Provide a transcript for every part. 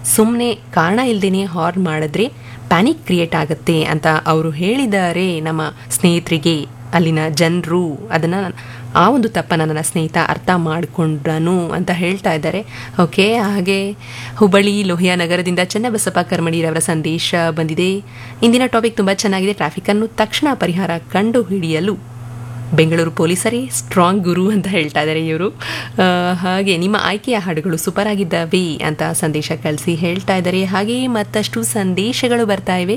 ಸುಮ್ಮನೆ ಕಾರಣ ಇಲ್ದೇನೆ ಹಾರ್ನ್ ಮಾಡಿದ್ರೆ ಪ್ಯಾನಿಕ್ ಕ್ರಿಯೇಟ್ ಆಗುತ್ತೆ ಅಂತ ಅವರು ಹೇಳಿದ್ದಾರೆ ನಮ್ಮ ಸ್ನೇಹಿತರಿಗೆ ಅಲ್ಲಿನ ಜನರು ಅದನ್ನು ಆ ಒಂದು ತಪ್ಪನ್ನು ನನ್ನ ಸ್ನೇಹಿತ ಅರ್ಥ ಮಾಡಿಕೊಂಡನು ಅಂತ ಹೇಳ್ತಾ ಇದ್ದಾರೆ ಓಕೆ ಹಾಗೆ ಹುಬ್ಬಳ್ಳಿ ಲೋಹಿಯಾ ನಗರದಿಂದ ಚನ್ನಬಸಪ್ಪ ಕರ್ಮಡಿರವರ ಸಂದೇಶ ಬಂದಿದೆ ಇಂದಿನ ಟಾಪಿಕ್ ತುಂಬ ಚೆನ್ನಾಗಿದೆ ಟ್ರಾಫಿಕನ್ನು ತಕ್ಷಣ ಪರಿಹಾರ ಕಂಡು ಹಿಡಿಯಲು ಬೆಂಗಳೂರು ಪೊಲೀಸರೇ ಸ್ಟ್ರಾಂಗ್ ಗುರು ಅಂತ ಹೇಳ್ತಾ ಇದ್ದಾರೆ ಇವರು ಆ, ಹಾಗೆ ನಿಮ್ಮ ಆಯ್ಕೆಯ ಹಾಡುಗಳು ಸೂಪರ್ ಆಗಿದ್ದಾವೆ ಅಂತ ಸಂದೇಶ ಕಳಿಸಿ ಹೇಳ್ತಾ ಇದ್ದಾರೆ ಹಾಗೆ ಮತ್ತಷ್ಟು ಸಂದೇಶಗಳು ಬರ್ತಾ ಇವೆ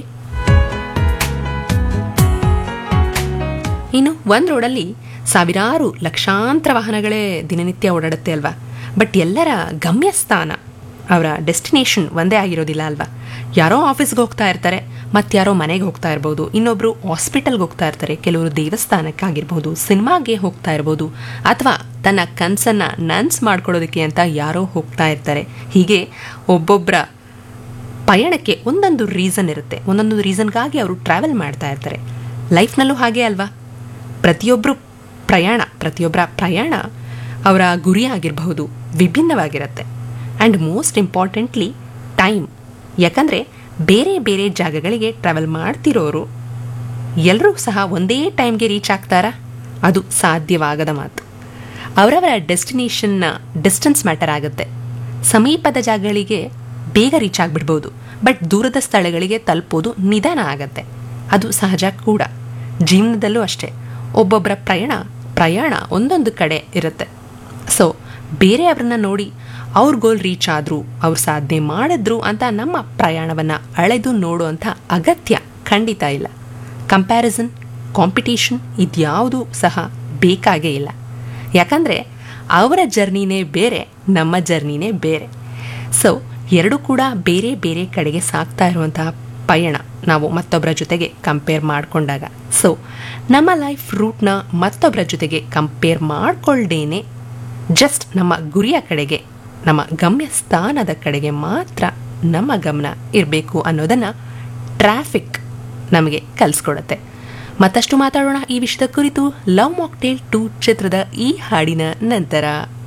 ಇನ್ನು ಒಂದು ರೋಡಲ್ಲಿ ಸಾವಿರಾರು ಲಕ್ಷಾಂತರ ವಾಹನಗಳೇ ದಿನನಿತ್ಯ ಓಡಾಡುತ್ತೆ ಅಲ್ವಾ ಬಟ್ ಎಲ್ಲರ ಗಮ್ಯಸ್ಥಾನ ಅವರ ಡೆಸ್ಟಿನೇಷನ್ ಒಂದೇ ಆಗಿರೋದಿಲ್ಲ ಅಲ್ವಾ ಯಾರೋ ಆಫೀಸ್ಗೆ ಹೋಗ್ತಾ ಇರ್ತಾರೆ ಮತ್ತಾರೋ ಮನೆಗೆ ಹೋಗ್ತಾ ಇರ್ಬೋದು ಇನ್ನೊಬ್ರು ಹಾಸ್ಪಿಟಲ್ಗೆ ಹೋಗ್ತಾ ಇರ್ತಾರೆ ಕೆಲವರು ದೇವಸ್ಥಾನಕ್ಕಾಗಿರ್ಬೋದು ಸಿನಿಮಾಗೆ ಹೋಗ್ತಾ ಇರ್ಬೋದು ಅಥವಾ ತನ್ನ ಕನಸನ್ನು ನನ್ಸ್ ಮಾಡ್ಕೊಳ್ಳೋದಕ್ಕೆ ಅಂತ ಯಾರೋ ಹೋಗ್ತಾ ಇರ್ತಾರೆ ಹೀಗೆ ಒಬ್ಬೊಬ್ಬರ ಪಯಣಕ್ಕೆ ಒಂದೊಂದು ರೀಸನ್ ಇರುತ್ತೆ ಒಂದೊಂದು ರೀಸನ್ಗಾಗಿ ಅವರು ಟ್ರಾವೆಲ್ ಮಾಡ್ತಾ ಇರ್ತಾರೆ ಲೈಫ್ನಲ್ಲೂ ಹಾಗೆ ಅಲ್ವಾ ಪ್ರತಿಯೊಬ್ಬರು ಪ್ರಯಾಣ ಪ್ರತಿಯೊಬ್ಬರ ಪ್ರಯಾಣ ಅವರ ಗುರಿ ಆಗಿರಬಹುದು ವಿಭಿನ್ನವಾಗಿರುತ್ತೆ ಆ್ಯಂಡ್ ಮೋಸ್ಟ್ ಇಂಪಾರ್ಟೆಂಟ್ಲಿ ಟೈಮ್ ಯಾಕಂದರೆ ಬೇರೆ ಬೇರೆ ಜಾಗಗಳಿಗೆ ಟ್ರಾವೆಲ್ ಮಾಡ್ತಿರೋರು ಎಲ್ಲರೂ ಸಹ ಒಂದೇ ಟೈಮ್ಗೆ ರೀಚ್ ಆಗ್ತಾರಾ ಅದು ಸಾಧ್ಯವಾಗದ ಮಾತು ಅವರವರ ಡೆಸ್ಟಿನೇಷನ್ನ ಡಿಸ್ಟೆನ್ಸ್ ಮ್ಯಾಟರ್ ಆಗುತ್ತೆ ಸಮೀಪದ ಜಾಗಗಳಿಗೆ ಬೇಗ ರೀಚ್ ಆಗಿಬಿಡ್ಬೋದು ಬಟ್ ದೂರದ ಸ್ಥಳಗಳಿಗೆ ತಲುಪೋದು ನಿಧಾನ ಆಗತ್ತೆ ಅದು ಸಹಜ ಕೂಡ ಜೀವನದಲ್ಲೂ ಅಷ್ಟೇ ಒಬ್ಬೊಬ್ಬರ ಪ್ರಯಾಣ ಪ್ರಯಾಣ ಒಂದೊಂದು ಕಡೆ ಇರುತ್ತೆ ಸೊ ಬೇರೆಯವ್ರನ್ನ ನೋಡಿ ಅವ್ರ ಗೋಲ್ ರೀಚ್ ಆದರು ಅವ್ರು ಸಾಧನೆ ಮಾಡಿದ್ರು ಅಂತ ನಮ್ಮ ಪ್ರಯಾಣವನ್ನು ಅಳೆದು ನೋಡುವಂಥ ಅಗತ್ಯ ಖಂಡಿತ ಇಲ್ಲ ಕಂಪ್ಯಾರಿಸನ್ ಕಾಂಪಿಟೇಷನ್ ಇದ್ಯಾವುದೂ ಸಹ ಬೇಕಾಗೇ ಇಲ್ಲ ಯಾಕಂದರೆ ಅವರ ಜರ್ನಿನೇ ಬೇರೆ ನಮ್ಮ ಜರ್ನಿನೇ ಬೇರೆ ಸೊ ಎರಡೂ ಕೂಡ ಬೇರೆ ಬೇರೆ ಕಡೆಗೆ ಸಾಗ್ತಾ ಇರುವಂತಹ ಪಯಣ ನಾವು ಮತ್ತೊಬ್ಬರ ಜೊತೆಗೆ ಕಂಪೇರ್ ಮಾಡಿಕೊಂಡಾಗ ಸೊ ನಮ್ಮ ಲೈಫ್ ರೂಟ್ನ ಮತ್ತೊಬ್ಬರ ಜೊತೆಗೆ ಕಂಪೇರ್ ಮಾಡ್ಕೊಳ್ದೇನೆ ಜಸ್ಟ್ ನಮ್ಮ ಗುರಿಯ ಕಡೆಗೆ ನಮ್ಮ ಗಮ್ಯ ಸ್ಥಾನದ ಕಡೆಗೆ ಮಾತ್ರ ನಮ್ಮ ಗಮನ ಇರಬೇಕು ಅನ್ನೋದನ್ನು ಟ್ರಾಫಿಕ್ ನಮಗೆ ಕಲಿಸ್ಕೊಡುತ್ತೆ ಮತ್ತಷ್ಟು ಮಾತಾಡೋಣ ಈ ವಿಷಯದ ಕುರಿತು ಲವ್ ಮಾಕ್ಟೇಲ್ ಟು ಚಿತ್ರದ ಈ ಹಾಡಿನ ನಂತರ